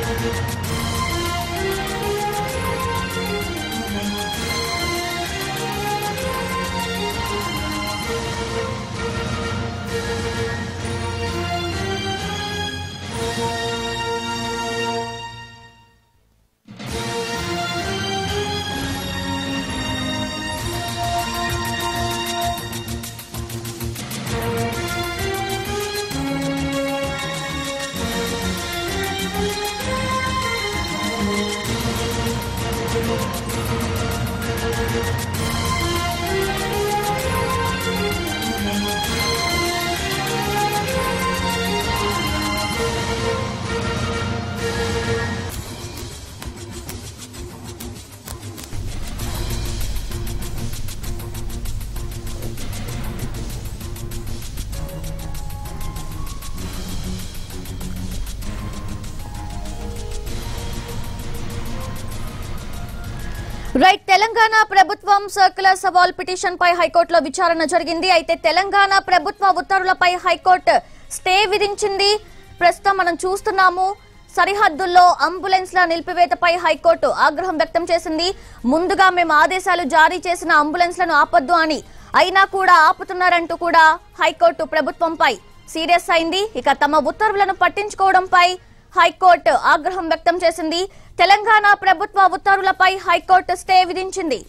right Telangana ప్రభుత్వం circular సవాల్ petition పై హైకోర్టులో విచారణ జరిగింది అయితే తెలంగాణ ప్రభుత్వ ఉత్తర్వులపై హైకోర్టు స్టే విధించింది ప్రస్తుతం మనం చూస్తున్నాము సరిహద్దుల్లో అంబులెన్స్ల నిలిపివేతపై హైకోర్టు ఆగ్రహం వ్యక్తం చేసింది ముందుగా మేము ఆదేశాలు జారీ చేసిన అంబులెన్స్లను ఆపొద్దు అని అయినా కూడా ఆపుతున్నారంటూ కూడా హైకోర్టు ప్రభుత్వంపై సీరియస్ అయింది ఇక తమ ఉత్తర్వులను పట్టించుకోవడంపై హైకోర్టు ఆగ్రహం వ్యక్తం చేసింది తెలంగాణ ప్రభుత్వ ఉత్తర్వులపై హైకోర్టు స్టే విధించింది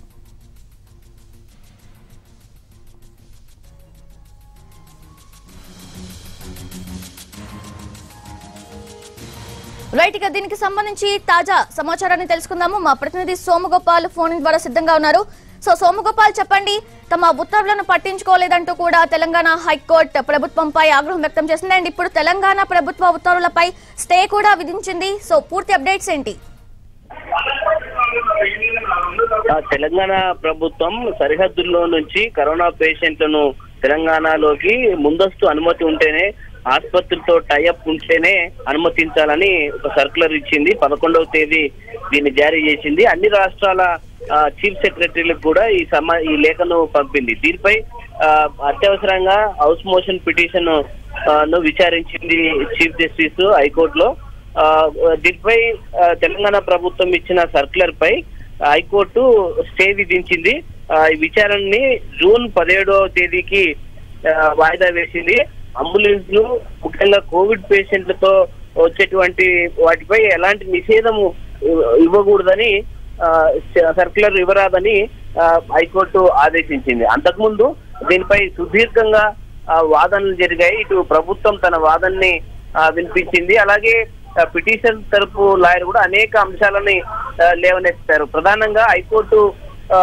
రైట్ ఇక దీనికి సంబంధించి తాజా సమాచారాన్ని తెలుసుకుందాము మా ప్రతినిధి సోమగోపాల్ ఫోన్ ద్వారా సిద్ధంగా ఉన్నారు సో సోమగోపాల్ చెప్పండి తమ ఉత్తర్వులను పట్టించుకోలేదంటూ కూడా తెలంగాణ హైకోర్టు ప్రభుత్వంపై ఆగ్రహం వ్యక్తం చేసింది అండ్ ఇప్పుడు తెలంగాణ ప్రభుత్వ ఉత్తర్వులపై స్టే కూడా విధించింది సో పూర్తి అప్డేట్స్ ఏంటి ఆ తెలంగాణ ప్రభుత్వం సరిహద్దుల్లో నుంచి కరోనా పేషెంట్లను తెలంగాణలోకి ముందస్తు అనుమతి ఉంటేనే ఆసుపత్రులతో టైఅప్ ఉంటేనే అనుమతించాలని ఒక సర్కులర్ ఇచ్చింది పదకొండవ తేదీ దీన్ని జారీ చేసింది అన్ని రాష్ట్రాల ఆ, చీఫ్ సెక్రటరీలకు కూడా ఈ సమా ఈ లేఖను పంపింది దీనిపై ఆ, అత్యవసరంగా హౌస్ మోషన్ పిటిషన్ ఆ, ను విచారించింది చీఫ్ జస్టిస్ హైకోర్టులో ఆ, దీనిపై ఆ, తెలంగాణ ప్రభుత్వం ఇచ్చిన సర్కులర్ పై హైకోర్టు స్టే విధించింది ఆ, ఈ విచారణని జూన్ పదిహేడవ తేదీకి ఆ, వాయిదా వేసింది అంబులెన్స్లు ముఖ్యంగా కోవిడ్ పేషెంట్లతో వచ్చేటువంటి వాటిపై ఎలాంటి నిషేధము ఇవ్వ- ఇవ్వకూడదని ఆ, స- సర్కులర్ ఇవ్వరాదని ఆ, హైకోర్టు ఆదేశించింది అంతకుముందు దీనిపై సుదీర్ఘంగా ఆ, వాదనలు జరిగాయి ఇటు ప్రభుత్వం తన వాదనని ఆ, వినిపించింది అలాగే ఆ, పిటిషన్ తరపు లాయర్ కూడా అనేక అంశాలని ఆ, లేవనెత్తారు ప్రధానంగా హైకోర్టు ఆ,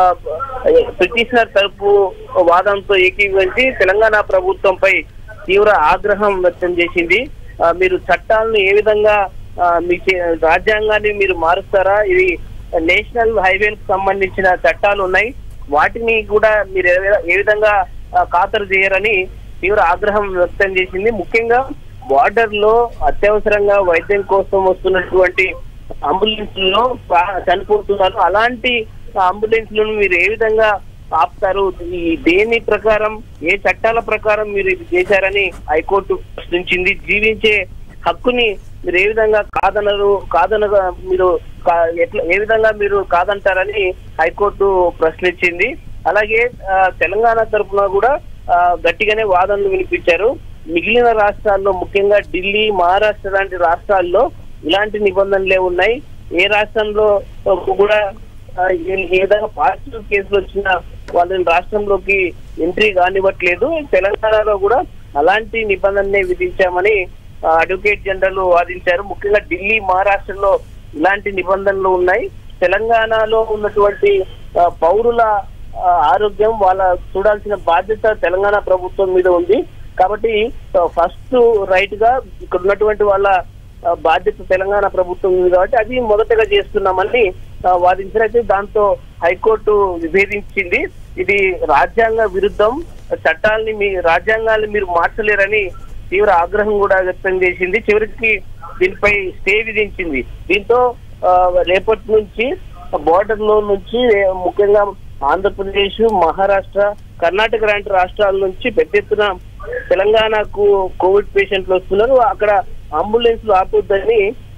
పిటిషనర్ తరపు వాదనతో ఏకీభవించి తెలంగాణ ప్రభుత్వంపై తీవ్ర ఆగ్రహం వ్యక్తం చేసింది ఆ, మీరు చట్టాలను ఏ విధంగా ఆ, మీ చే- రాజ్యాంగాన్ని మీరు మారుస్తారా ఇది నేషనల్ హైవేలకు సంబంధించిన చట్టాలు ఉన్నాయి వాటిని కూడా మీరు ఏ విధ- ఏ విధంగా ఆ, ఖాతరు చేయరని తీవ్ర ఆగ్రహం వ్యక్తం చేసింది ముఖ్యంగా బార్డర్ లో అత్యవసరంగా వైద్యం కోసం వస్తున్నటువంటి అంబులెన్స్ లో చనిపోతున్నారు అలాంటి అంబులెన్స్ లను మీరు ఏ విధంగా ఆపుతారు ఈ దేని ప్రకారం ఏ చట్టాల ప్రకారం మీరు ఇది చేశారని హైకోర్టు ప్రశ్నించింది జీవించే హక్కుని మీరు ఏ విధంగా కాదనరు కాదనగా మీరు కా- ఎట్లా ఏ విధంగా మీరు కాదంటారని హైకోర్టు ప్రశ్నించింది అలాగే ఆ, తెలంగాణ తరఫున కూడా ఆ, గట్టిగానే వాదనలు వినిపించారు మిగిలిన రాష్ట్రాల్లో ముఖ్యంగా ఢిల్లీ మహారాష్ట్ర లాంటి రాష్ట్రాల్లో ఇలాంటి నిబంధనలే ఉన్నాయి ఏ రాష్ట్రంలో కూడా ఆ, ఏ- ఏ విధంగా పాజిటివ్ కేసులు వచ్చినా వాళ్ళని రాష్ట్రంలోకి ఎంట్రీ కానివ్వట్లేదు తెలంగాణలో కూడా అలాంటి నిబంధననే విధించామని ఆ, అడ్వకేట్ జనరల్ వాదించారు ముఖ్యంగా ఢిల్లీ మహారాష్ట్రలో ఇలాంటి నిబంధనలు ఉన్నాయి తెలంగాణలో ఉన్నటువంటి ఆ, పౌరుల ఆ, ఆరోగ్యం వాళ్ళ చూడాల్సిన బాధ్యత తెలంగాణ ప్రభుత్వం మీద ఉంది కాబట్టి ఫస్ట్ రైట్ గా ఇక్కడ ఉన్నటువంటి వాళ్ళ ఆ, బాధ్యత తెలంగాణ ప్రభుత్వం ఉంది కాబట్టి అది మొదటగా చేస్తున్నామని ఆ, వాదించినైతే దాంతో హైకోర్టు విభేదించింది ఇది రాజ్యాంగ విరుద్ధం చట్టాలని మీ రాజ్యాంగాన్ని మీరు మార్చలేరని తీవ్ర ఆగ్రహం కూడా వ్యక్తం చేసింది చివరికి దీనిపై స్టే విధించింది దీంతో ఆ, రేపటి నుంచి బోర్డర్ లో నుంచి ఏ- ముఖ్యంగా ఆంధ్రప్రదేశ్ మహారాష్ట్ర కర్ణాటక లాంటి రాష్ట్రాల నుంచి పెద్ద ఎత్తున తెలంగాణకు కోవిడ్ పేషెంట్లు వస్తున్నారు అక్కడ అంబులెన్స్ ఆపొద్దని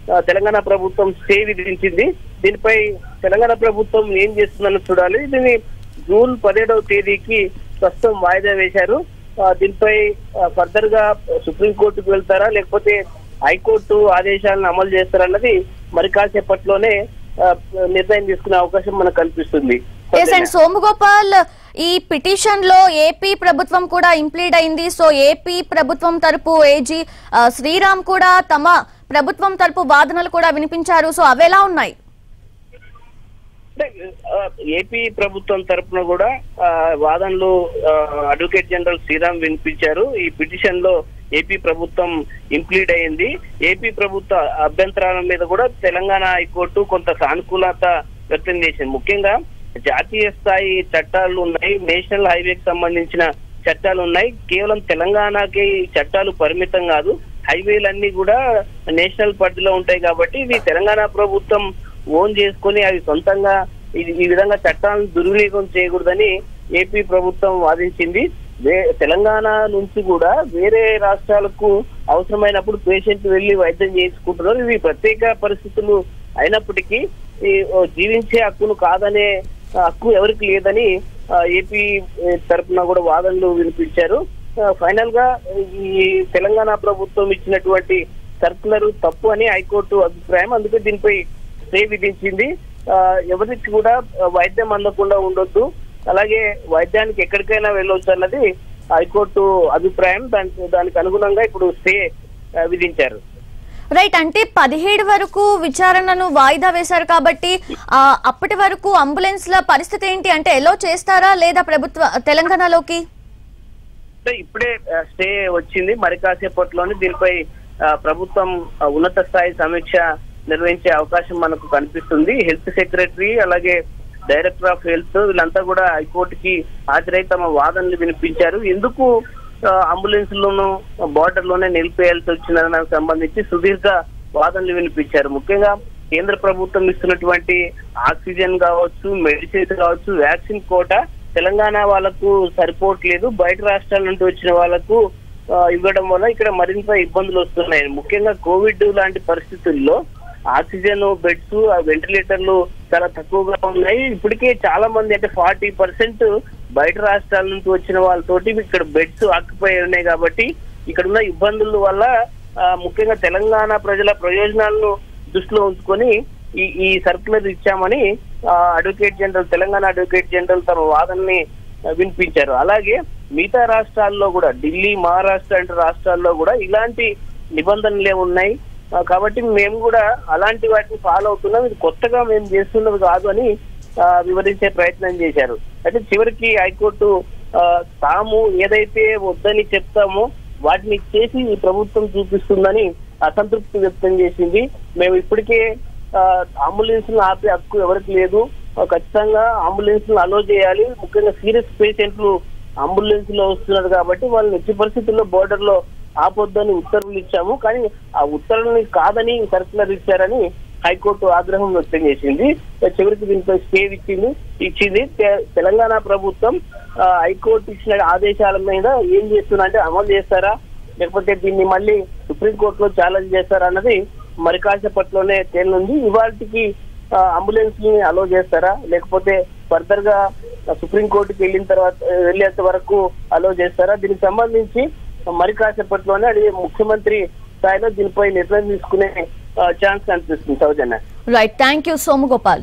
ఆ, తెలంగాణ ప్రభుత్వం స్టే విధించింది దీనిపై తెలంగాణ ప్రభుత్వం ఏం చేస్తుందని చూడాలి దీన్ని జూన్ పదిహేడవ తేదీకి ప్రస్తుతం వాయిదా వేశారు ఆ, దీనిపై ఫర్దర్ గా సుప్రీంకోర్టుకు వెళ్తారా లేకపోతే హైకోర్టు ఆదేశాలను అమలు చేస్తారన్నది మరి కాసేపట్లోనే ఆ, నిర్ణయం తీసుకునే అవకాశం మనకు కల్పిస్తుంది ఎస్ అండ్ సోమగోపాల్ ఈ పిటిషన్ లో ఏపీ ప్రభుత్వం కూడా ఇంప్లీడ్ అయింది సో ఏపీ ప్రభుత్వం తరపు ఏజీ ఆ, శ్రీరామ్ కూడా తమ ప్రభుత్వం తరపు వాదనలు కూడా వినిపించారు సో అవేలా ఉన్నాయి అంటే ఆ, ఏపీ ప్రభుత్వం తరపున కూడా ఆ, వాదనలు ఆ, అడ్వకేట్ జనరల్ శ్రీరామ్ వినిపించారు ఈ పిటిషన్ లో ఏపీ ప్రభుత్వం ఇంప్లీడ్ అయింది ఏపీ ప్రభుత్వ అభ్యంతరాల మీద కూడా తెలంగాణ హైకోర్టు కొంత సానుకూలత వ్యక్తం చేసింది ముఖ్యంగా జాతీయ స్థాయి చట్టాలు ఉన్నాయి నేషనల్ హైవేకి సంబంధించిన చట్టాలు ఉన్నాయి కేవలం తెలంగాణకి ఈ చట్టాలు పరిమితం కాదు హైవేలన్నీ కూడా నేషనల్ పరిధిలో ఉంటాయి కాబట్టి ఇది తెలంగాణ ప్రభుత్వం ఓన్ చేసుకొని అవి సొంతంగా ఇది ఈ విధంగా చట్టాలను దుర్వినియోగం చేయకూడదని ఏపీ ప్రభుత్వం వాదించింది వే- తెలంగాణ నుంచి కూడా వేరే రాష్ట్రాలకు అవసరమైనప్పుడు పేషెంట్ వెళ్లి వైద్యం చేయించుకుంటున్నారు ఇవి ప్రత్యేక పరిస్థితులు అయినప్పటికీ ఈ ఓ జీవించే హక్కును కాదనే ఆ, హక్కు ఎవరికి లేదని ఆ, ఏపీ ఏ, తరపున కూడా వాదనలు వినిపించారు ఆ, ఫైనల్ గా ఈ తెలంగాణ ప్రభుత్వం ఇచ్చినటువంటి సర్కులర్ తప్పు అని హైకోర్టు అభిప్రాయం అందుకే దీనిపై స్టే విధించింది ఆ, ఎవరికి కూడా ఆ, వైద్యం అందకుండా ఉండొద్దు అలాగే వైద్యానికి ఎక్కడికైనా వెళ్ళొచ్చు అన్నది హైకోర్టు అభిప్రాయం దానికి దానికి అనుగుణంగా ఇప్పుడు స్టే ఆ, విధించారు రైట్ అంటే పదిహేడు వరకు విచారణను వాయిదా వేశారు కాబట్టి ఆ, అప్పటి వరకు అంబులెన్స్ల పరిస్థితి ఏంటి అంటే ఎలో చేస్తారా లేదా ప్రభుత్వ తెలంగాణలోకి అంటే ఇప్పుడే ఆ, స్టే వచ్చింది మరి కాసేపట్లోనే దీనిపై ఆ, ప్రభుత్వం ఆ, ఉన్నత స్థాయి సమీక్ష నిర్వహించే అవకాశం మనకు కనిపిస్తుంది హెల్త్ సెక్రటరీ అలాగే డైరెక్టర్ ఆఫ్ హెల్త్ వీళ్ళంతా కూడా హైకోర్టుకి హాజరై తమ వాదనలు వినిపించారు ఎందుకు అంబులెన్స్ లోను బార్డర్ లోనే నిలిపేయాల్సి వచ్చిందని దానికి సంబంధించి సుదీర్ఘ వాదనలు వినిపించారు ముఖ్యంగా కేంద్ర ప్రభుత్వం ఇస్తున్నటువంటి ఆక్సిజన్ కావచ్చు మెడిసిన్స్ కావచ్చు వ్యాక్సిన్ కోట తెలంగాణ వాళ్ళకు సరిపోవట్లేదు బయట రాష్ట్రాల నుండి వచ్చిన వాళ్ళకు ఆ, ఇవ్వడం వల్ల ఇక్కడ మరింత ఇబ్బందులు వస్తున్నాయి ముఖ్యంగా కోవిడ్ లాంటి పరిస్థితుల్లో ఆక్సిజన్ బెడ్స్ వెంటిలేటర్లు చాలా తక్కువగా ఉన్నాయి ఇప్పటికే చాలా మంది అంటే ఫార్టీ పర్సెంట్ బయట రాష్ట్రాల నుంచి వచ్చిన వాళ్ళతోటి ఇక్కడ బెడ్స్ ఆక్యుపై ఉన్నాయి కాబట్టి ఇక్కడ ఉన్న ఇబ్బందుల వల్ల ఆ, ముఖ్యంగా తెలంగాణ ప్రజల ప్రయోజనాలను దృష్టిలో ఉంచుకొని ఈ ఈ సర్కులర్ ఇచ్చామని ఆ, advocate general Telangana advocate general తమ వాదనని ఆ, వినిపించారు అలాగే మిగతా రాష్ట్రాల్లో కూడా ఢిల్లీ మహారాష్ట్ర లాంటి రాష్ట్రాల్లో కూడా ఇలాంటి నిబంధనలే ఉన్నాయి ఆ, కాబట్టి మేము కూడా అలాంటి వాటిని ఫాలో అవుతున్నాం ఇది కొత్తగా మేము చేస్తున్నది కాదు అని ఆ, వివరించే ప్రయత్నం చేశారు అయితే చివరికి హైకోర్టు ఆ, తాము ఏదైతే వద్దని చెప్తామో వాటిని చేసి ఈ ప్రభుత్వం చూపిస్తుందని అసంతృప్తి వ్యక్తం చేసింది మేము ఇప్పటికే అంబులెన్స్ ఆపే హక్కు ఎవరికి లేదు ఆ, ఖచ్చితంగా అంబులెన్స్ అలో చేయాలి ముఖ్యంగా సీరియస్ పేషెంట్లు అంబులెన్స్ లో వస్తున్నారు కాబట్టి వాళ్ళని ఎట్టి పరిస్థితుల్లో బోర్డర్ లో ఆపొద్దని ఉత్తర్వులు ఇచ్చాము కానీ ఆ ఉత్తర్వుల్ని కాదని సర్కులర్ ఇచ్చారని హైకోర్టు ఆగ్రహం వ్యక్తం చేసింది చివరికి దీనిపై స్టే ఇచ్చింది ఇచ్చింది తె- తెలంగాణ ప్రభుత్వం ఆ, హైకోర్టు ఇచ్చిన ఆదేశాల మీద ఏం చేస్తుందంటే అమలు చేస్తారా లేకపోతే దీన్ని మళ్ళీ సుప్రీంకోర్టులో ఛాలెంజ్ చేస్తారా అన్నది మరి కాసేపట్లోనే తేలినుంది ఇవాళకి అంబులెన్స్ ని అలో చేస్తారా లేకపోతే ఫర్దర్ గా సుప్రీంకోర్టుకి వెళ్ళిన తర్వాత వెళ్ళేంత వరకు అలో చేస్తారా దీనికి సంబంధించి మరి కాసేపట్లోనే అది ముఖ్యమంత్రి స్థాయిలో దీనిపై నిర్ణయం తీసుకునే ఛాన్స్ కనిపిస్తుంది Soujanya right thank you Somagopal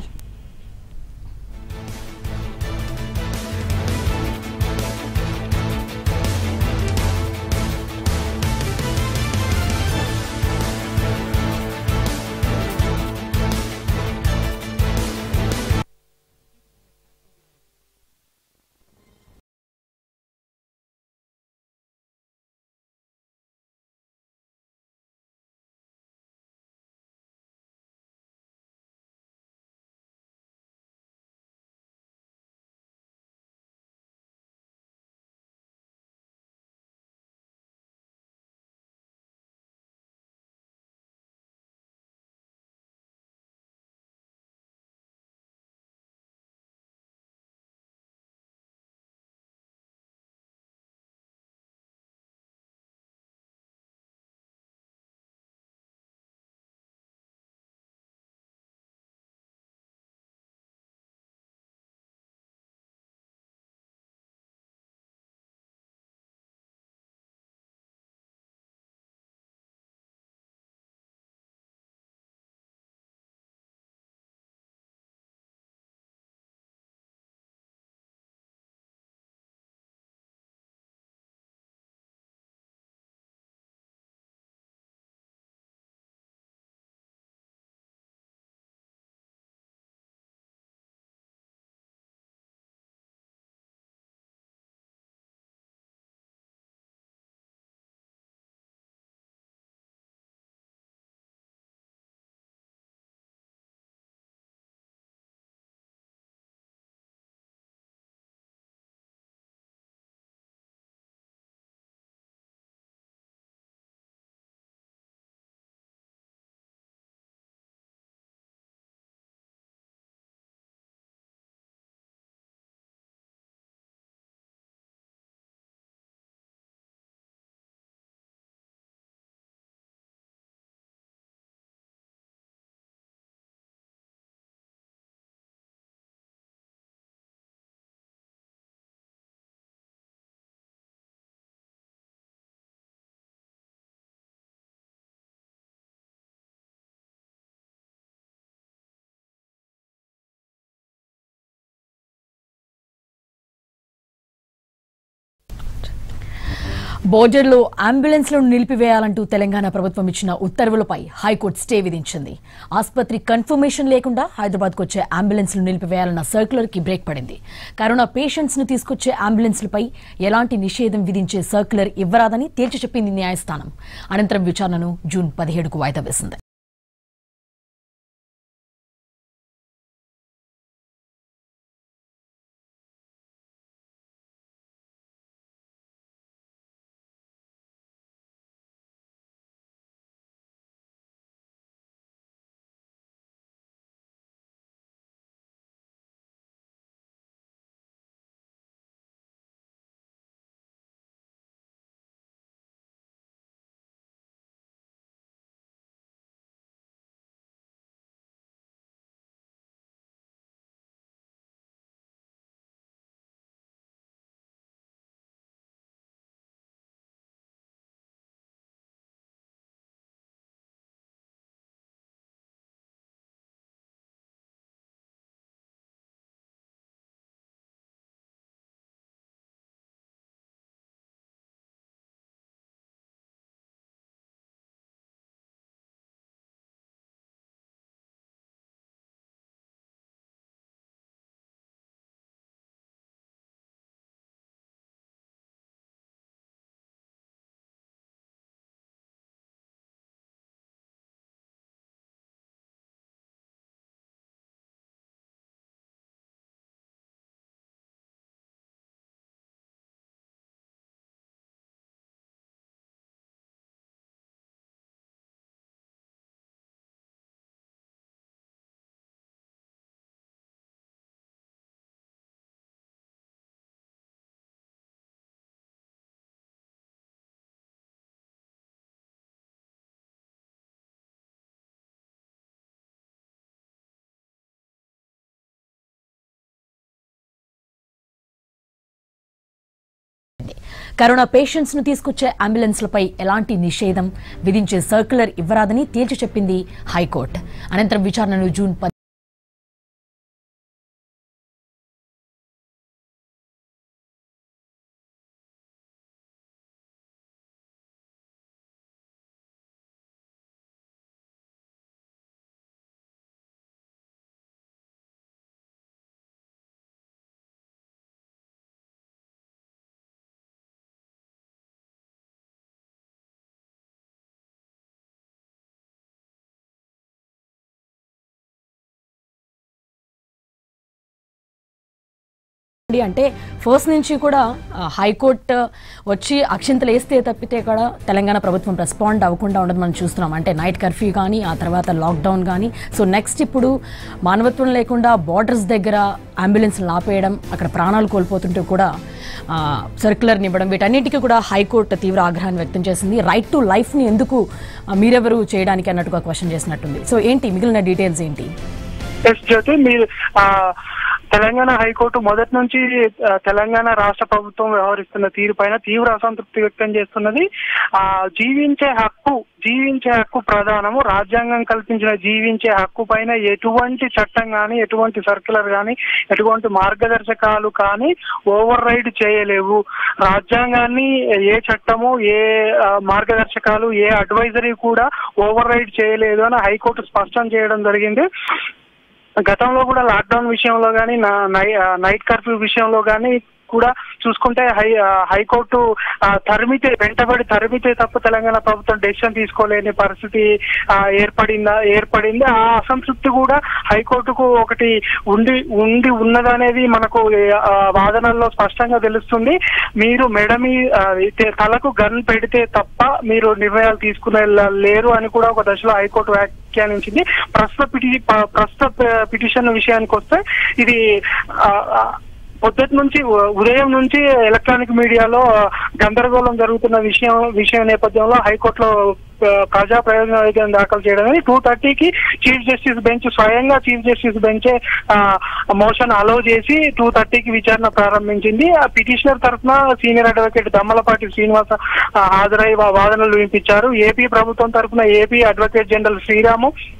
బోర్డర్లో అంబులెన్స్లను నిలిపివేయాలంటూ తెలంగాణ ప్రభుత్వం ఇచ్చిన ఉత్తర్వులపై హైకోర్టు స్టే విధించింది ఆసుపత్రి కన్ఫర్మేషన్ లేకుండా హైదరాబాద్కు వచ్చే అంబులెన్స్లు నిలిపివేయాలన్న సర్క్యులర్ కి బ్రేక్ పడింది కరోనా పేషెంట్స్ ను తీసుకొచ్చే అంబులెన్స్లపై ఎలాంటి నిషేధం విధించే సర్క్యులర్ ఇవ్వరాదని తేల్చి చెప్పింది న్యాయస్థానం అనంతరం విచారణను జూన్ పదిహేడుకు వాయిదా వేసింది కరోనా పేషెంట్స్ ను తీసుకొచ్చే అంబులెన్స్లపై ఎలాంటి నిషేధం విధించే సర్క్యులర్ ఇవ్వరాదని తేల్చి చెప్పింది హైకోర్టు అనంతరం విచారణను జూన్ పది ఉంది అంటే ఫస్ట్ నుంచి కూడా ఆ, హైకోర్టు వచ్చి అక్షింతలు వేస్తే తప్పితే కూడా తెలంగాణ ప్రభుత్వం రెస్పాండ్ అవ్వకుండా ఉండదు మనం చూస్తున్నాం అంటే నైట్ కర్ఫ్యూ కానీ ఆ తర్వాత లాక్డౌన్ కానీ సో నెక్స్ట్ ఇప్పుడు మానవత్వం లేకుండా బార్డర్స్ దగ్గర అంబులెన్స్లు ఆపేయడం అక్కడ ప్రాణాలు కోల్పోతుంటే కూడా సర్క్యులర్ని ఇవ్వడం వీటన్నిటికీ కూడా హైకోర్టు తీవ్ర ఆగ్రహాన్ని వ్యక్తం చేసింది రైట్ టు లైఫ్ని ఎందుకు ఆ, మీరెవరు చేయడానికి అన్నట్టుగా క్వశ్చన్ చేసినట్టుంది సో ఏంటి మిగిలిన డీటెయిల్స్ ఏంటి ఎస్ జ్యోతి మీరు ఆ, తెలంగాణ హైకోర్టు మొదటి నుంచి ఆ, తెలంగాణ రాష్ట్ర ప్రభుత్వం వ్యవహరిస్తున్న తీరు పైన తీవ్ర అసంతృప్తి వ్యక్తం చేస్తున్నది ఆ జీవించే హక్కు జీవించే హక్కు ప్రధానము రాజ్యాంగం కల్పించిన జీవించే హక్కు పైన ఎటువంటి చట్టం కానీ ఎటువంటి సర్క్యులర్ కానీ ఎటువంటి మార్గదర్శకాలు కానీ ఓవర్ రైడ్ చేయలేవు రాజ్యాంగాన్ని ఏ చట్టము ఏ ఆ, మార్గదర్శకాలు ఏ అడ్వైజరీ కూడా ఓవర్ రైడ్ చేయలేదు అని హైకోర్టు స్పష్టం చేయడం జరిగింది గతంలో కూడా లాక్డౌన్ విషయంలో కానీ నైట్ కర్ఫ్యూ విషయంలో కానీ కూడా చూసుకుంటే హై ఆ, హైకోర్టు ఆ, తరిమితే వెంటబడి తరిమితే తప్ప తెలంగాణ ప్రభుత్వం డెసిషన్ తీసుకోలేని పరిస్థితి ఆ, ఏర్పడిందా ఏర్పడింది ఆ అసంతృప్తి కూడా హైకోర్టుకు ఒకటి ఉండి ఉండి ఉన్నదనేది మనకు ఆ, వాదనల్లో స్పష్టంగా తెలుస్తుంది మీరు మెడ మీ ఆ, అయితే తలకు గన్ పెడితే తప్ప మీరు నిర్ణయాలు తీసుకునే లేరు అని కూడా ఒక దశలో హైకోర్టు వ్యాఖ్యానించింది ప్రస్తుత పిటి ప- ప్రస్తుత ప- పిటిషన్ విషయానికి వస్తే ఇది ఆ, ఆ, పొద్దుటి నుంచి ఉ- ఉదయం నుంచి ఎలక్ట్రానిక్ మీడియాలో గందరగోళం జరుగుతున్న విషయం విషయం నేపథ్యంలో హైకోర్టులో ఆ, ప్రజా ప్రయోజన వేదికను దాఖలు చేయడం టూ థర్టీకి చీఫ్ జస్టిస్ బెంచ్ స్వయంగా చీఫ్ జస్టిస్ బెంచే మోషన్ అలౌ చేసి టూ థర్టీకి విచారణ ప్రారంభించింది ఆ పిటిషనర్ తరఫున సీనియర్ అడ్వకేట్ దమ్మలపాటి శ్రీనివాస ఆ, హాజరై వా- వాదనలు వినిపించారు ఏపీ ప్రభుత్వం తరఫున AP advocate general Sriram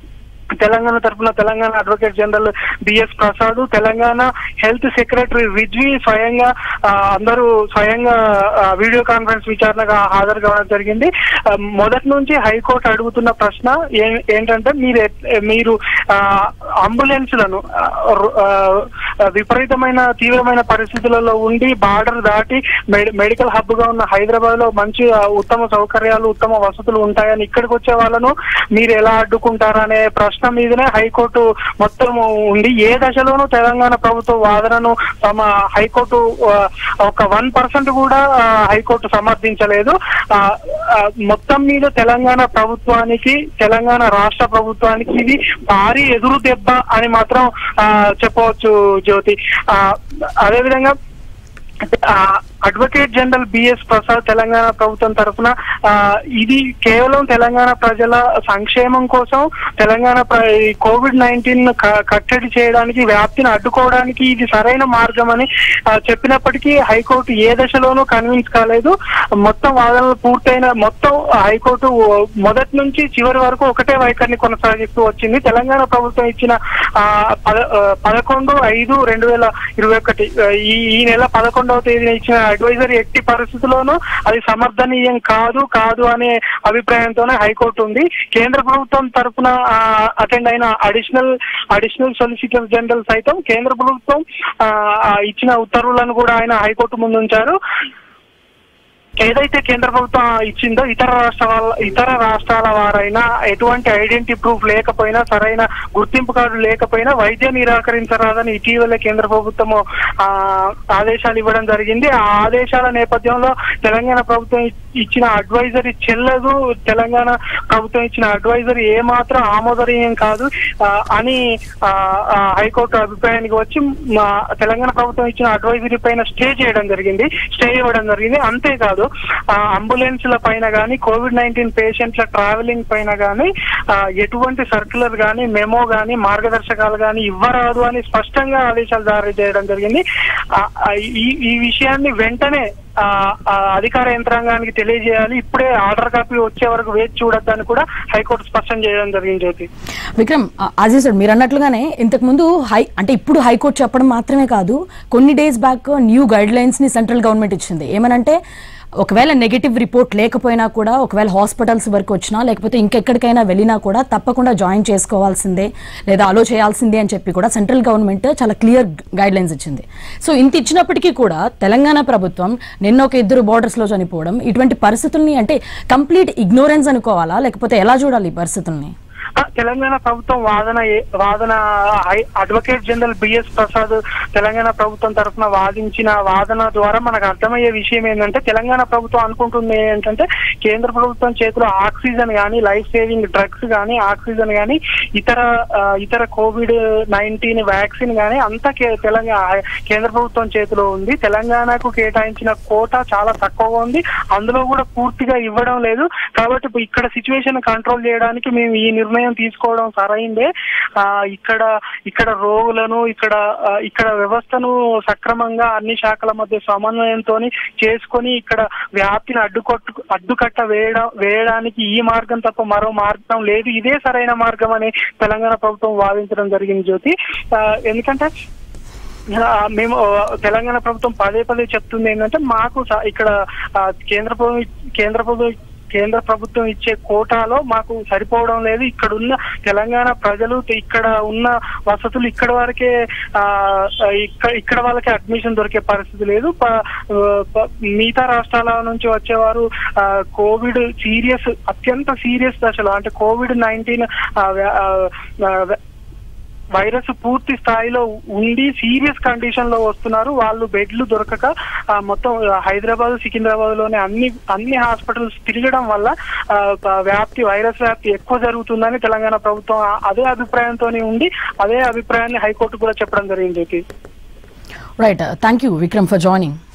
Telangana తరఫున Telangana advocate general BS Prasad Telangana health secretary Rizvi స్వయంగా ఆ, అందరూ స్వయంగా ఆ, వీడియో కాన్ఫరెన్స్ విచారణగా హాజరు కావడం జరిగింది ఆ, మొదటి నుంచి హైకోర్టు అడుగుతున్న ప్రశ్న ఏ- ఏంటంటే మీరు ఎట్- మీరు ఆ, అంబులెన్స్లను ఆ, రు- ఆ, విపరీతమైన తీవ్రమైన పరిస్థితులలో ఉండి బార్డర్ దాటి మెడి- మెడికల్ హబ్ గా ఉన్న హైదరాబాద్ లో మంచి ఆ, ఉత్తమ సౌకర్యాలు ఉత్తమ వసతులు ఉంటాయని ఇక్కడికి వచ్చే వాళ్ళను మీరు ఎలా అడ్డుకుంటారనే ప్రశ్న మీదనే హైకోర్టు మొత్తం ఉంది ఏ దశలోనూ తెలంగాణ ప్రభుత్వ వాదనను తమ హైకోర్టు ఆ, ఒక వన్ పర్సెంట్ కూడా ఆ, హైకోర్టు సమర్థించలేదు ఆ, ఆ, మొత్తం మీద తెలంగాణ ప్రభుత్వానికి తెలంగాణ రాష్ట్ర ప్రభుత్వానికి ఇది భారీ ఎదురు దెబ్బ అని మాత్రం ఆ, చెప్పవచ్చు జ్యోతి ఆ, అదేవిధంగా ఆ, advocate general BS Prasad Telangana ప్రభుత్వం తరఫున ఆ, ఇది కేవలం తెలంగాణ ప్రజల సంక్షేమం కోసం తెలంగాణ ప్ర- ఈ కోవిడ్ నైన్టీన్ కట్టడి చేయడానికి వ్యాప్తిని అడ్డుకోవడానికి ఇది సరైన మార్గం అని ఆ, చెప్పినప్పటికీ హైకోర్టు ఏ దశలోనూ కన్విన్స్ కాలేదు మొత్తం వాదనలు పూర్తయిన మొత్తం హైకోర్టు మొదటి నుంచి చివరి వరకు ఒకటే వైఖరిని కొనసాగిస్తూ వచ్చింది తెలంగాణ ప్రభుత్వం ఇచ్చిన ఆ, పద- ఆ, పదకొండు ఐదు రెండు వేల ఇరవై ఒకటి ఆ, ఈ ఈ నెల పదకొండవ తేదీన ఇచ్చిన అడ్వైజరీ ఎట్టి పరిస్థితుల్లోనూ అది సమర్థనీయం కాదు కాదు అనే అభిప్రాయంతోనే హైకోర్టు ఉంది కేంద్ర ప్రభుత్వం తరఫున అటెండ్ అయిన అడిషనల్ అడిషనల్ సొలిసిటర్ జనరల్ సైతం కేంద్ర ప్రభుత్వం ఆ, ఆ, ఇచ్చిన ఉత్తర్వులను కూడా ఆయన హైకోర్టు ముందు ఉంచారు ఏదైతే కేంద్ర ప్రభుత్వం ఇచ్చిందో ఇతర రాష్ట్రాల ఇతర రాష్ట్రాల వారైనా ఎటువంటి ఐడెంటిటీ ప్రూఫ్ లేకపోయినా సరైన గుర్తింపు కార్డు లేకపోయినా వైద్యం నిరాకరించరాదని ఇటీవల కేంద్ర ప్రభుత్వం ఆ, ఆదేశాలు ఇవ్వడం జరిగింది ఆ ఆదేశాల నేపథ్యంలో తెలంగాణ ప్రభుత్వం ఇ- ఇచ్చిన అడ్వైజరీ చెల్లదు తెలంగాణ ప్రభుత్వం ఇచ్చిన అడ్వైజరీ ఏమాత్రం ఆమోదనీయం కాదు ఆ, అని ఆ, ఆ, హైకోర్టు అభిప్రాయానికి వచ్చి మా తెలంగాణ ప్రభుత్వం ఇచ్చిన అడ్వైజరీ పైన స్టే చేయడం జరిగింది స్టే ఇవ్వడం జరిగింది అంతేకాదు అంబులెన్స్ల పైన కానీ కోవిడ్ నైన్టీన్ పేషెంట్ల ట్రావెలింగ్ పైన కానీ ఎటువంటి సర్క్యులర్ కానీ మెమో కానీ మార్గదర్శకాలు కానీ ఇవ్వరాదు అని స్పష్టంగా ఆదేశాలు జారీ చేయడం జరిగింది ఆ, ఆ, ఈ ఈ విషయాన్ని వెంటనే ఆ, ఆ, అధికార యంత్రాంగానికి తెలియజేయాలి ఇప్పుడే ఆర్డర్ కాపీ వచ్చే వరకు వేచి చూడొద్దని కూడా హైకోర్టు స్పష్టం చేయడం జరిగింది జ్యోతి విక్రమ్ ఆజీ సార్ మీరు అన్నట్లుగానే ఇంతకు ముందు హై అంటే ఇప్పుడు హైకోర్టు చెప్పడం మాత్రమే కాదు కొన్ని days back new guidelines ని సెంట్రల్ గవర్నమెంట్ ఇచ్చింది ఏమనంటే ఒకవేళ నెగిటివ్ రిపోర్ట్ లేకపోయినా కూడా ఒకవేళ హాస్పిటల్స్ వరకు వచ్చినా లేకపోతే ఇంకెక్కడికైనా వెళ్ళినా కూడా తప్పకుండా జాయిన్ చేసుకోవాల్సిందే లేదా అలో చేయాల్సిందే అని చెప్పి కూడా సెంట్రల్ గవర్నమెంట్ చాలా క్లియర్ గైడ్ లైన్స్ ఇచ్చింది సో ఇంత ఇచ్చినప్పటికీ కూడా తెలంగాణ ప్రభుత్వం నిన్న ఒక ఇద్దరు బోర్డర్స్ లో చనిపోవడం ఇటువంటి పరిస్థితుల్ని అంటే కంప్లీట్ ఇగ్నోరెన్స్ అనుకోవాలా లేకపోతే ఎలా చూడాలి ఈ పరిస్థితుల్ని ఆ, తెలంగాణ ప్రభుత్వం వాదన ఏ- వాదన హై- advocate general BS Prasad Telangana ప్రభుత్వం తరఫున వాదించిన వాదన ద్వారా మనకు అర్థమయ్యే విషయం ఏంటంటే తెలంగాణ ప్రభుత్వం అనుకుంటుంది ఏంటంటే కేంద్ర ప్రభుత్వం చేతిలో ఆక్సిజన్ కానీ లైఫ్ సేవింగ్ డ్రగ్స్ కానీ ఆక్సిజన్ కానీ ఇతర ఆ, ఇతర కోవిడ్ నైన్టీన్ వ్యాక్సిన్ కానీ అంతా కే- తెలంగాణ కేంద్ర ప్రభుత్వం చేతిలో ఉంది తెలంగాణకు కేటాయించిన కోటా చాలా తక్కువగా ఉంది అందులో కూడా పూర్తిగా ఇవ్వడం లేదు కాబట్టి ఇప్పుడు ఇక్కడ సిచ్యువేషన్ కంట్రోల్ చేయడానికి మేము ఈ నిర్ణయం తీసుకోవడం సరైందే ఆ, ఇక్కడ ఇక్కడ రోగులను ఇక్కడ ఆ, ఇక్కడ వ్యవస్థను సక్రమంగా అన్ని శాఖల మధ్య సమన్వయంతో చేసుకొని ఇక్కడ వ్యాప్తిని అడ్డుకొట్టు అడ్డుకట్ట వేయడం వేయడానికి ఈ మార్గం తప్ప మరో మార్గం లేదు ఇదే సరైన మార్గం అని తెలంగాణ ప్రభుత్వం వాదించడం జరిగింది జ్యోతి ఆ, ఎందుకంటే ఆ, మేము ఆ, తెలంగాణ ప్రభుత్వం పదే పదే చెప్తుంది ఏంటంటే మాకు స- ఇక్కడ ఆ, కేంద్ర ప్రభుత్వం కేంద్ర ప్రభుత్వం కేంద్ర ప్రభుత్వం ఇచ్చే కోటాలో మాకు సరిపోవడం లేదు ఇక్కడ ఉన్న తెలంగాణ ప్రజలు ఇక్కడ ఉన్న వసతులు ఇక్కడ వరకే ఆ, ఇక్కడ ఇక్కడ వాళ్ళకి అడ్మిషన్ దొరికే పరిస్థితి లేదు ప- ప- మిగతా రాష్ట్రాల నుంచి వచ్చేవారు ఆ, కోవిడ్ సీరియస్ అత్యంత సీరియస్ దశలో అంటే కోవిడ్ నైన్టీన్ వైరస్ పూర్తి స్థాయిలో ఉండి సీరియస్ కండిషన్ లో వస్తున్నారు వాళ్ళు బెడ్లు దొరకక ఆ, మొత్తం హైదరాబాద్ సికింద్రాబాద్ లోనే అన్ని అన్ని హాస్పిటల్స్ తిరగడం వల్ల ఆ, ప- వ్యాప్తి వైరస్ వ్యాప్తి ఎక్కువ జరుగుతుందని తెలంగాణ ప్రభుత్వం ఆ- అదే అభిప్రాయంతో ఉండి అదే అభిప్రాయాన్ని హైకోర్టు కూడా చెప్పడం జరిగింది right thank you Vikram for joining